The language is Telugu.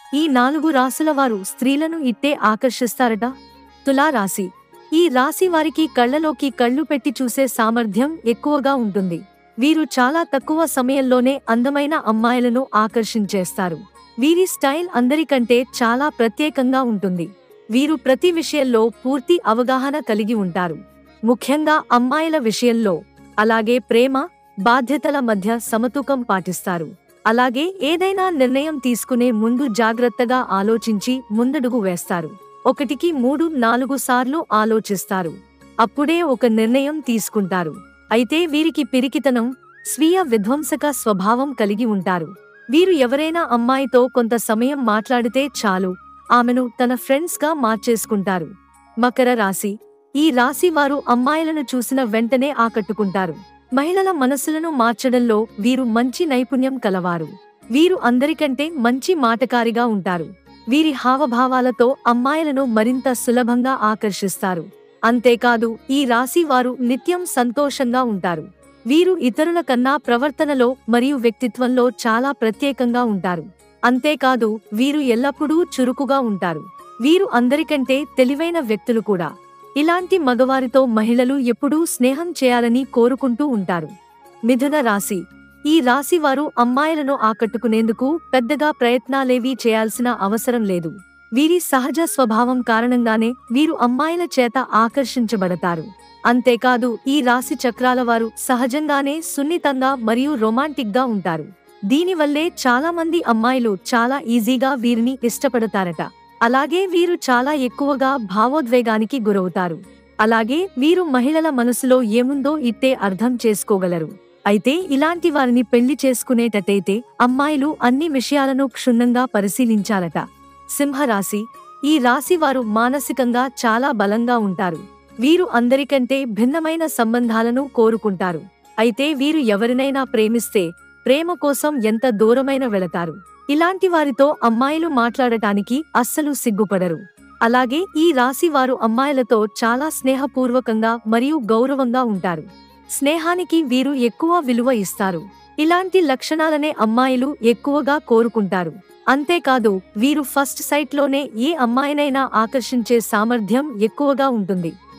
ఈ నాలుగు రాసుల వారు స్త్రీలను ఇట్టే ఆకర్షిస్తారట తులా రాశి ఈ రాశి వారికి కళ్ళలోకి కళ్ళు పెట్టి చూసే సామర్థ్యం ఎక్కువగా ఉంటుంది వీరు చాలా తక్కువ సమయంలోనే అందమైన అమ్మాయిలను ఆకర్షించేస్తారు వీరి స్టైల్ అందరికంటే చాలా ప్రత్యేకంగా ఉంటుంది వీరు ప్రతి విషయంలో పూర్తి అవగాహన కలిగి ఉంటారు ముఖ్యంగా అమ్మాయిల విషయంలో అలాగే ప్రేమ బాధ్యతల మధ్య సమతూకం పాటిస్తారు అలాగే ఏదైనా నిర్ణయం తీసుకునే ముందు జాగ్రత్తగా ఆలోచించి ముందడుగు వేస్తారు ఒకటికి మూడు నాలుగు సార్లు ఆలోచిస్తారు అప్పుడే ఒక నిర్ణయం తీసుకుంటారు అయితే వీరికి పిరికితనం స్వీయ విధ్వంసక స్వభావం కలిగి ఉంటారు వీరు ఎవరైనా అమ్మాయితో కొంత సమయం మాట్లాడితే చాలు ఆమెను తన ఫ్రెండ్స్ గా మార్చేసుకుంటారు మకర రాశి ఈ రాశి వారు అమ్మాయిలను చూసిన వెంటనే ఆకట్టుకుంటారు మహిళల మనసులను మార్చడంలో వీరు మంచి నైపుణ్యం కలవారు వీరు అందరికంటే మంచి మాటకారిగా ఉంటారు వీరి హావభావాలతో అమ్మాయిలను మరింత సులభంగా ఆకర్షిస్తారు అంతేకాదు ఈ రాశి వారు నిత్యం సంతోషంగా ఉంటారు వీరు ఇతరుల కన్నా ప్రవర్తనలో మరియు వ్యక్తిత్వంలో చాలా ప్రత్యేకంగా ఉంటారు అంతేకాదు వీరు ఎల్లప్పుడూ చురుకుగా ఉంటారు వీరు అందరికంటే తెలివైన వ్యక్తులు కూడా ఇలాంటి మగవారితో మహిళలు ఎప్పుడూ స్నేహం చేయాలని కోరుకుంటూ ఉంటారు మిథున రాశి ఈ రాశి వారు అమ్మాయిలను ఆకట్టుకునేందుకు పెద్దగా ప్రయత్నాలేవీ చేయాల్సిన అవసరం లేదు వీరి సహజ స్వభావం కారణంగానే వీరు అమ్మాయిల చేత ఆకర్షించబడతారు అంతేకాదు ఈ రాశి చక్రాల వారు సహజంగానే సున్నితంగా మరియు రొమాంటిక్ గా ఉంటారు దీనివల్లే చాలా మంది అమ్మాయిలు చాలా ఈజీగా వీరిని ఇష్టపడతారట అలాగే వీరు చాలా ఎక్కువగా భావోద్వేగానికి గురవుతారు అలాగే వీరు మహిళల మనసులో ఏముందో ఇట్టే అర్థం చేసుకోగలరు అయితే ఇలాంటి వారిని పెళ్లి చేసుకునేటట్టయితే అమ్మాయిలు అన్ని విషయాలను క్షుణ్ణంగా పరిశీలించాలట సింహరాశి ఈ రాశి వారు మానసికంగా చాలా బలంగా ఉంటారు వీరు అందరికంటే భిన్నమైన సంబంధాలను కోరుకుంటారు అయితే వీరు ఎవరినైనా ప్రేమిస్తే ప్రేమ కోసం ఎంత దూరమైన వెళతారు ఇలాంటి వారితో అమ్మాయిలు మాట్లాడటానికి అస్సలు సిగ్గుపడరు అలాగే ఈ రాశి వారు అమ్మాయిలతో చాలా స్నేహపూర్వకంగా మరియు గౌరవంగా ఉంటారు స్నేహానికి వీరు ఎక్కువ విలువ ఇస్తారు ఇలాంటి లక్షణాలనే అమ్మాయిలు ఎక్కువగా కోరుకుంటారు అంతేకాదు వీరు ఫస్ట్ సైట్ లోనే ఏ అమ్మాయినైనా ఆకర్షించే సామర్థ్యం ఎక్కువగా ఉంటుంది